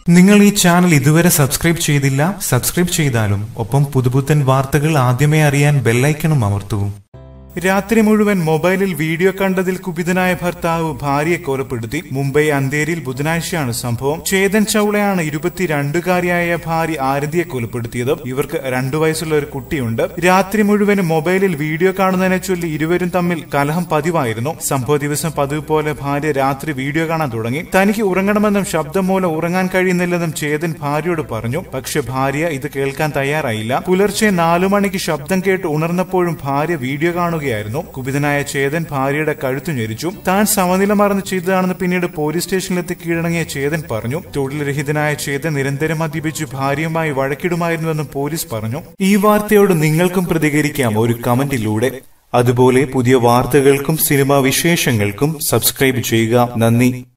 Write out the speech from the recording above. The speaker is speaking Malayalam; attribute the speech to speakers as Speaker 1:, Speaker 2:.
Speaker 1: നിങ്ങൾ ഈ ചാനൽ ഇതുവരെ സബ്സ്ക്രൈബ് ചെയ്തില്ല സബ്സ്ക്രൈബ് ചെയ്താലും ഒപ്പം പുതുപുത്തൻ വാർത്തകൾ ആദ്യമേ അറിയാൻ ബെല്ലൈക്കണും അമർത്തൂ രാത്രി മുഴുവൻ മൊബൈലിൽ വീഡിയോ കണ്ടതിൽ കുപിതനായ ഭർത്താവ് ഭാര്യയെ കൊലപ്പെടുത്തി മുംബൈ അന്തേരിയിൽ ബുധനാഴ്ചയാണ് സംഭവം ചേതൻ ചൌളയാണ് ഇരുപത്തിരണ്ടുകാരിയായ ഭാര്യ ആരതിയെ കൊലപ്പെടുത്തിയത് ഇവർക്ക് രണ്ടു വയസ്സുള്ള ഒരു കുട്ടിയുണ്ട് രാത്രി മുഴുവൻ മൊബൈലിൽ വീഡിയോ കാണുന്നതിനെ ചൊല്ലി ഇരുവരും തമ്മിൽ കലഹം പതിവായിരുന്നു സംഭവ ദിവസം പതിവ് പോലെ ഭാര്യ രാത്രി വീഡിയോ കാണാൻ തുടങ്ങി തനിക്ക് ഉറങ്ങണമെന്നും ശബ്ദം മൂലം ഉറങ്ങാൻ കഴിയുന്നില്ലെന്നും ചേതൻ ഭാര്യയോട് പറഞ്ഞു പക്ഷെ ഭാര്യ ഇത് കേൾക്കാൻ തയ്യാറായില്ല പുലർച്ചെ നാലു മണിക്ക് ശബ്ദം കേട്ട് ഉണർന്നപ്പോഴും ഭാര്യ വീഡിയോ കാണുകയായിരുന്നു കുപിതനായ ചേതൻ ഭാര്യയുടെ കഴുത്തു ഞെരിച്ചു താൻ സമനില മറന്ന് ചെയ്തതാണെന്ന് പിന്നീട് പോലീസ് സ്റ്റേഷനിലെത്തി കീഴടങ്ങിയ ചേതൻ പറഞ്ഞു തൊഴിൽ രഹിതനായ ചേതൻ നിരന്തരം മദ്യപിച്ച് ഭാര്യയുമായി വഴക്കിടുമായിരുന്നുവെന്നും പോലീസ് പറഞ്ഞു ഈ വാർത്തയോട് നിങ്ങൾക്കും പ്രതികരിക്കാം ഒരു കമന്റിലൂടെ അതുപോലെ പുതിയ വാർത്തകൾക്കും സിനിമാ വിശേഷങ്ങൾക്കും സബ്സ്ക്രൈബ് ചെയ്യുക നന്ദി